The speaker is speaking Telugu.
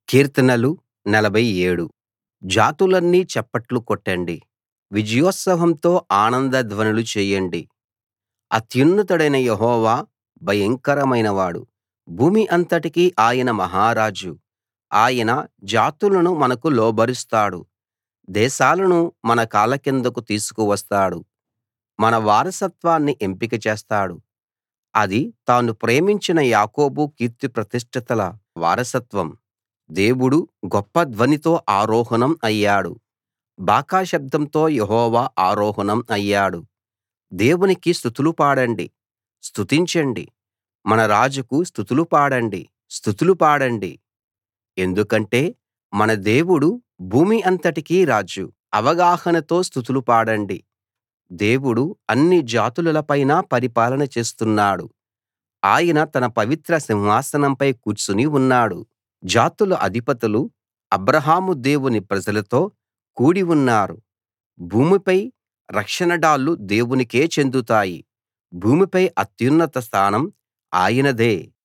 కీర్తనలు 47 జాతులన్నీ చప్పట్లు కొట్టండి విజయోత్సాహంతో ఆనంద ధ్వనులు చేయండి అత్యున్నతుడైన యెహోవా భయంకరమైనవాడు భూమి అంతటికీ ఆయన మహారాజు ఆయన జాతులను మనకు లోబరుస్తాడు దేశాలను మన కాళ్ళ కిందకు తీసుకు వస్తాడు మన వారసత్వాన్ని ఎంపిక చేస్తాడు అది తాను ప్రేమించిన యాకోబు కీర్తి ప్రతిష్టతల వారసత్వం దేవుడు గొప్ప ధ్వనితో ఆరోహణం అయ్యాడు బాకా శబ్దంతో యెహోవా ఆరోహణం అయ్యాడు దేవునికి స్తుతులు పాడండి స్తుతించండి మన రాజుకు స్తుతులు పాడండి స్తుతులు పాడండి ఎందుకంటే మన దేవుడు భూమి అంతటికీ రాజు అవగాహనతో స్తుతులు పాడండి దేవుడు అన్ని జాతుల పైనా పరిపాలన చేస్తున్నాడు ఆయన తన పవిత్ర సింహాసనంపై కూర్చుని ఉన్నాడు జాతుల అధిపతులు అబ్రాహాము దేవుని ప్రజలతో కూడి ఉన్నారు భూమిపై రక్షణ డాళ్లు దేవునికే చెందుతాయి భూమిపై అత్యున్నత స్థానం ఆయనదే